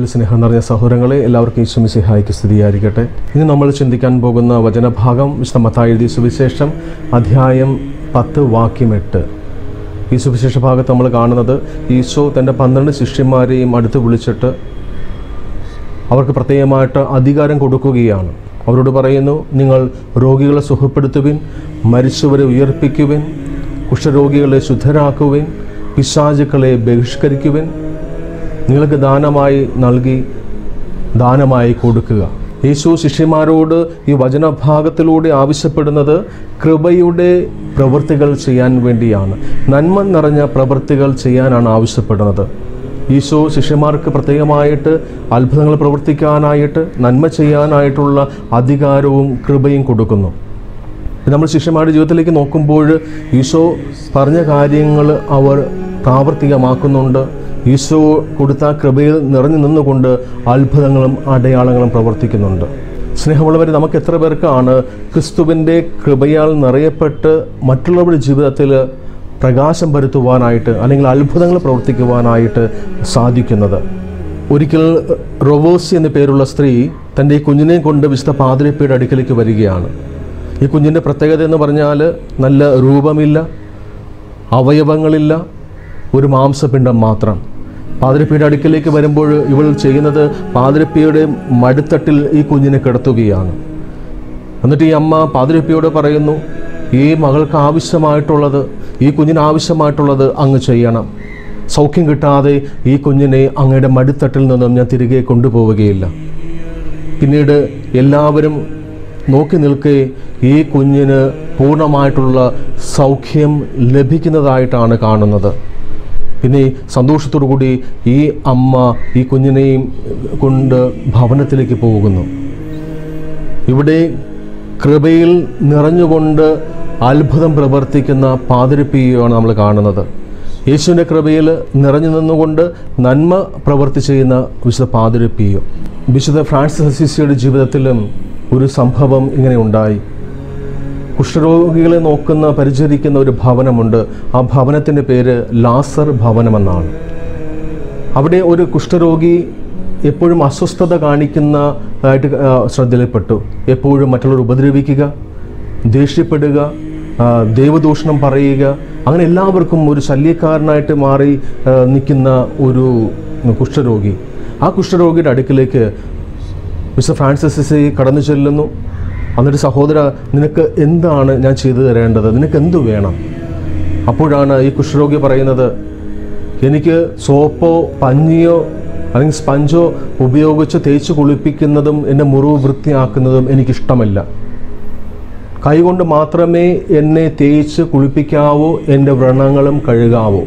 സ്നേഹം നിറഞ്ഞ സഹോദരങ്ങളെ എല്ലാവർക്കും ഈശ്വമി സഹായിക്ക് സ്ഥിതിയായിരിക്കട്ടെ ഇന്ന് നമ്മൾ ചിന്തിക്കാൻ പോകുന്ന വചനഭാഗം വിശുദ്ധ മത്തായി എഴുതിയ സുവിശേഷം അധ്യായം പത്ത് വാക്യം എട്ട് ഈ സുവിശേഷ ഭാഗത്ത് നമ്മൾ കാണുന്നത് ഈശോ തൻ്റെ പന്ത്രണ്ട് ശിഷ്യന്മാരെയും അടുത്ത് വിളിച്ചിട്ട് അവർക്ക് പ്രത്യേകമായിട്ട് അധികാരം കൊടുക്കുകയാണ് അവരോട് പറയുന്നു നിങ്ങൾ രോഗികളെ സുഖപ്പെടുത്തുവിൻ മരിച്ചവരെ ഉയർപ്പിക്കുവിൻ കുഷ്ഠരോഗികളെ ശുദ്ധരാക്കുവിൻ പിശാചുക്കളെ ബഹിഷ്കരിക്കുവിൻ നിങ്ങൾക്ക് ദാനമായി നൽകി ദാനമായി കൊടുക്കുക യേശു ശിഷ്യന്മാരോട് ഈ വചനഭാഗത്തിലൂടെ ആവശ്യപ്പെടുന്നത് കൃപയുടെ പ്രവൃത്തികൾ ചെയ്യാൻ വേണ്ടിയാണ് നന്മ നിറഞ്ഞ പ്രവൃത്തികൾ ചെയ്യാനാണ് ആവശ്യപ്പെടുന്നത് ഈശോ ശിഷ്യന്മാർക്ക് പ്രത്യേകമായിട്ട് അത്ഭുതങ്ങൾ പ്രവർത്തിക്കാനായിട്ട് നന്മ ചെയ്യാനായിട്ടുള്ള അധികാരവും കൃപയും കൊടുക്കുന്നു നമ്മൾ ശിഷ്യന്മാരുടെ ജീവിതത്തിലേക്ക് നോക്കുമ്പോൾ ഈശോ പറഞ്ഞ കാര്യങ്ങൾ അവർ പ്രാവർത്തികമാക്കുന്നുണ്ട് ഈശോ കൊടുത്ത കൃപയിൽ നിറഞ്ഞു നിന്നുകൊണ്ട് അത്ഭുതങ്ങളും അടയാളങ്ങളും പ്രവർത്തിക്കുന്നുണ്ട് സ്നേഹമുള്ളവർ നമുക്ക് എത്ര പേർക്കാണ് ക്രിസ്തുവിൻ്റെ കൃപയാൽ നിറയപ്പെട്ട് മറ്റുള്ളവരുടെ ജീവിതത്തിൽ പ്രകാശം വരുത്തുവാനായിട്ട് അല്ലെങ്കിൽ അത്ഭുതങ്ങൾ പ്രവർത്തിക്കുവാനായിട്ട് സാധിക്കുന്നത് ഒരിക്കൽ റൊവോസി എന്ന പേരുള്ള സ്ത്രീ തൻ്റെ ഈ കുഞ്ഞിനെ കൊണ്ട് വിശുദ്ധ പാതിരപ്പയുടെ അടുക്കലേക്ക് വരികയാണ് ഈ കുഞ്ഞിൻ്റെ പ്രത്യേകത എന്ന് പറഞ്ഞാൽ നല്ല രൂപമില്ല അവയവങ്ങളില്ല ഒരു മാംസപിണ്ഡം മാത്രം പാതിരപ്പിയുടെ അടുക്കലേക്ക് വരുമ്പോൾ ഇവൾ ചെയ്യുന്നത് പാതിരപ്പിയുടെ മടുത്തട്ടിൽ ഈ കുഞ്ഞിനെ കിടത്തുകയാണ് എന്നിട്ട് ഈ അമ്മ പാതിരപ്പിയോട് പറയുന്നു ഈ മകൾക്ക് ആവശ്യമായിട്ടുള്ളത് ഈ കുഞ്ഞിന് ആവശ്യമായിട്ടുള്ളത് അങ്ങ് ചെയ്യണം സൗഖ്യം കിട്ടാതെ ഈ കുഞ്ഞിനെ അങ്ങയുടെ മടിത്തട്ടിൽ നിന്നും ഞാൻ തിരികെ കൊണ്ടുപോവുകയില്ല പിന്നീട് എല്ലാവരും നോക്കി നിൽക്കെ ഈ കുഞ്ഞിന് പൂർണ്ണമായിട്ടുള്ള സൗഖ്യം ലഭിക്കുന്നതായിട്ടാണ് കാണുന്നത് പിന്നെ സന്തോഷത്തോടു കൂടി ഈ അമ്മ ഈ കുഞ്ഞിനെയും കൊണ്ട് ഭവനത്തിലേക്ക് പോകുന്നു ഇവിടെ കൃപയിൽ നിറഞ്ഞുകൊണ്ട് അത്ഭുതം പ്രവർത്തിക്കുന്ന പാതിരിപ്പിയാണ് നമ്മൾ കാണുന്നത് യേശുവിൻ്റെ കൃപയിൽ നിറഞ്ഞു നിന്നുകൊണ്ട് നന്മ പ്രവർത്തി ചെയ്യുന്ന വിശുദ്ധ പാതിരിപ്പിയും വിശുദ്ധ ഫ്രാൻസിസ് അസിസിയുടെ ജീവിതത്തിലും ഒരു സംഭവം ഇങ്ങനെ ഉണ്ടായി കുഷ്ഠരോഗികളെ നോക്കുന്ന പരിചരിക്കുന്ന ഒരു ഭവനമുണ്ട് ആ ഭവനത്തിൻ്റെ പേര് ലാസർ ഭവനമെന്നാണ് അവിടെ ഒരു കുഷ്ഠരോഗി എപ്പോഴും അസ്വസ്ഥത കാണിക്കുന്ന ആയിട്ട് ആ, ശ്രദ്ധയിൽപ്പെട്ടു എപ്പോഴും മറ്റുള്ളവർ ഉപദ്രവിക്കുക ദേഷ്യപ്പെടുക ആ, ദൈവദൂഷണം പറയുക അങ്ങനെ എല്ലാവർക്കും ഒരു ശല്യക്കാരനായിട്ട് മാറി ആ, നിൽക്കുന്ന ഒരു കുഷ്ഠരോഗി ആ കുഷ്ഠരോഗിയുടെ അടുക്കിലേക്ക് മിസ്റ്റർ ഫ്രാൻസിസ് കടന്നു ചെല്ലുന്നു എന്നിട്ട് സഹോദര നിനക്ക് എന്താണ് ഞാൻ ചെയ്തു തരേണ്ടത് നിനക്ക് എന്തു വേണം അപ്പോഴാണ് ഈ കുഷ്ഠരോഗി പറയുന്നത് എനിക്ക് സോപ്പോ പഞ്ഞിയോ അല്ലെങ്കിൽ സ്പഞ്ചോ ഉപയോഗിച്ച് തേച്ച് കുളിപ്പിക്കുന്നതും എൻ്റെ മുറിവ് വൃത്തിയാക്കുന്നതും എനിക്കിഷ്ടമല്ല കൈകൊണ്ട് മാത്രമേ എന്നെ തേച്ച് കുളിപ്പിക്കാവൂ എൻ്റെ വ്രണങ്ങളും കഴുകാവൂ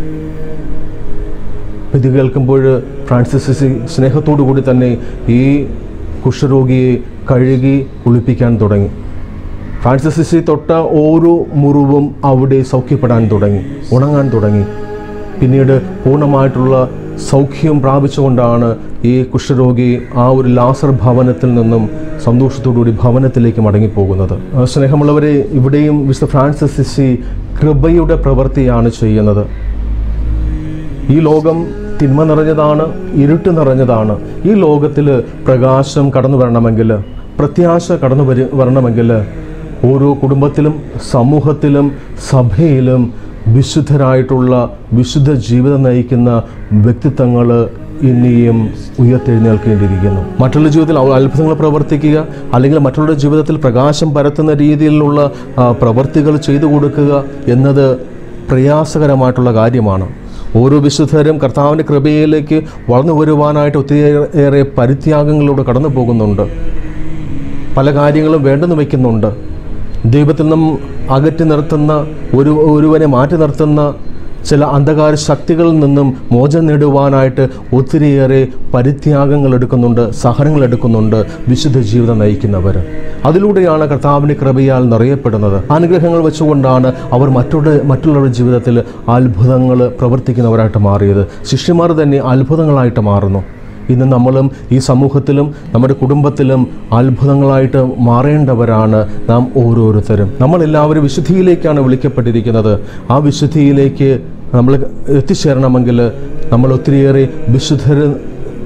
ഇത് കേൾക്കുമ്പോൾ ഫ്രാൻസിസ് സ്നേഹത്തോടു കൂടി തന്നെ ഈ കുഷ്ഠരോഗിയെ കഴുകി കുളിപ്പിക്കാൻ തുടങ്ങി ഫ്രാൻസിസ് തൊട്ട ഓരോ മുറിവും അവിടെ സൗഖ്യപ്പെടാൻ തുടങ്ങി ഉണങ്ങാൻ തുടങ്ങി പിന്നീട് പൂർണ്ണമായിട്ടുള്ള സൗഖ്യം പ്രാപിച്ചുകൊണ്ടാണ് ഈ കുഷ്ഠരോഗി ആ ഒരു ലാസർ ഭവനത്തിൽ നിന്നും സന്തോഷത്തോടുകൂടി ഭവനത്തിലേക്ക് മടങ്ങിപ്പോകുന്നത് ആ, സ്നേഹമുള്ളവരെ ഇവിടെയും വിശുദ്ധ ഫ്രാൻസിസ് കൃപയുടെ പ്രവൃത്തിയാണ് ചെയ്യുന്നത് ഈ ലോകം തിന്മ നിറഞ്ഞതാണ് ഇരുട്ട് നിറഞ്ഞതാണ് ഈ ലോകത്തിൽ പ്രകാശം കടന്നു വരണമെങ്കിൽ പ്രത്യാശ കടന്നു വര വരണമെങ്കിൽ ഓരോ കുടുംബത്തിലും സമൂഹത്തിലും സഭയിലും വിശുദ്ധരായിട്ടുള്ള വിശുദ്ധ ജീവിതം നയിക്കുന്ന വ്യക്തിത്വങ്ങൾ ഇനിയും ഉയർത്തെഴുന്നേൽക്കേണ്ടിയിരിക്കുന്നു മറ്റുള്ള ജീവിതത്തിൽ അവ- അത്ഭുതങ്ങൾ പ്രവർത്തിക്കുക അല്ലെങ്കിൽ മറ്റുള്ള ജീവിതത്തിൽ പ്രകാശം പരത്തുന്ന രീതിയിലുള്ള ആ, പ്രവർത്തികൾ ചെയ്തു കൊടുക്കുക എന്നത് പ്രയാസകരമായിട്ടുള്ള കാര്യമാണ് ഓരോ വിശുദ്ധരും കർത്താവിൻ്റെ കൃപയിലേക്ക് വളർന്നു വരുവാനായിട്ട് ഒത്തിരിയേറെ പരിത്യാഗങ്ങളിലൂടെ കടന്നു പോകുന്നുണ്ട് പല കാര്യങ്ങളും വേണ്ടെന്ന് വയ്ക്കുന്നുണ്ട് ദൈവത്തിൽ നിന്നും അകറ്റി നിർത്തുന്ന ഒരു ഒരുവനെ മാറ്റി നിർത്തുന്ന ചില അന്ധകാര ശക്തികളിൽ നിന്നും മോചനം നേടുവാനായിട്ട് ഒത്തിരിയേറെ പരിത്യാഗങ്ങൾ എടുക്കുന്നുണ്ട് സഹനങ്ങൾ എടുക്കുന്നുണ്ട് വിശുദ്ധ ജീവിതം നയിക്കുന്നവർ അതിലൂടെയാണ് കർത്താവിൻ്റെ കൃപയാൽ നിറയപ്പെടുന്നത് അനുഗ്രഹങ്ങൾ വെച്ചുകൊണ്ടാണ് അവർ മറ്റുള്ള മറ്റുള്ളവരുടെ ജീവിതത്തിൽ അത്ഭുതങ്ങൾ പ്രവർത്തിക്കുന്നവരായിട്ട് മാറിയത് ശിഷ്യന്മാർ തന്നെ അത്ഭുതങ്ങളായിട്ട് മാറുന്നു ഇന്ന് നമ്മളും ഈ സമൂഹത്തിലും നമ്മുടെ കുടുംബത്തിലും അത്ഭുതങ്ങളായിട്ട് മാറേണ്ടവരാണ് നാം ഓരോരുത്തരും നമ്മളെല്ലാവരും വിശുദ്ധിയിലേക്കാണ് വിളിക്കപ്പെട്ടിരിക്കുന്നത് ആ വിശുദ്ധിയിലേക്ക് നമ്മൾ എത്തിച്ചേരണമെങ്കിൽ നമ്മൾ ഒത്തിരിയേറെ വിശുദ്ധർ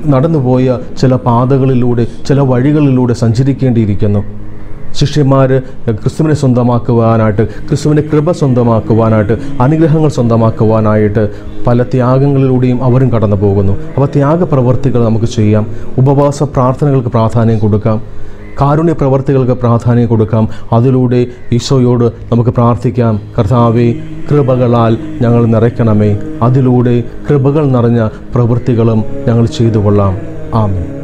നടന്നുപോയ ചില പാതകളിലൂടെ ചില വഴികളിലൂടെ സഞ്ചരിക്കേണ്ടിയിരിക്കുന്നു ശിഷ്യന്മാർ ക്രിസ്തുവിനെ സ്വന്തമാക്കുവാനായിട്ട് ക്രിസ്തുവിൻ്റെ കൃപ സ്വന്തമാക്കുവാനായിട്ട് അനുഗ്രഹങ്ങൾ സ്വന്തമാക്കുവാനായിട്ട് പല ത്യാഗങ്ങളിലൂടെയും അവരും കടന്നു പോകുന്നു അപ്പോൾ ത്യാഗപ്രവർത്തികൾ നമുക്ക് ചെയ്യാം ഉപവാസ പ്രാർത്ഥനകൾക്ക് പ്രാധാന്യം കൊടുക്കാം കാരുണ്യ പ്രവർത്തികൾക്ക് പ്രാധാന്യം കൊടുക്കാം അതിലൂടെ ഈശോയോട് നമുക്ക് പ്രാർത്ഥിക്കാം കർത്താവെ കൃപകളാൽ ഞങ്ങൾ നിറയ്ക്കണമേ അതിലൂടെ കൃപകൾ നിറഞ്ഞ പ്രവൃത്തികളും ഞങ്ങൾ ചെയ്തു കൊള്ളാം ആമേൻ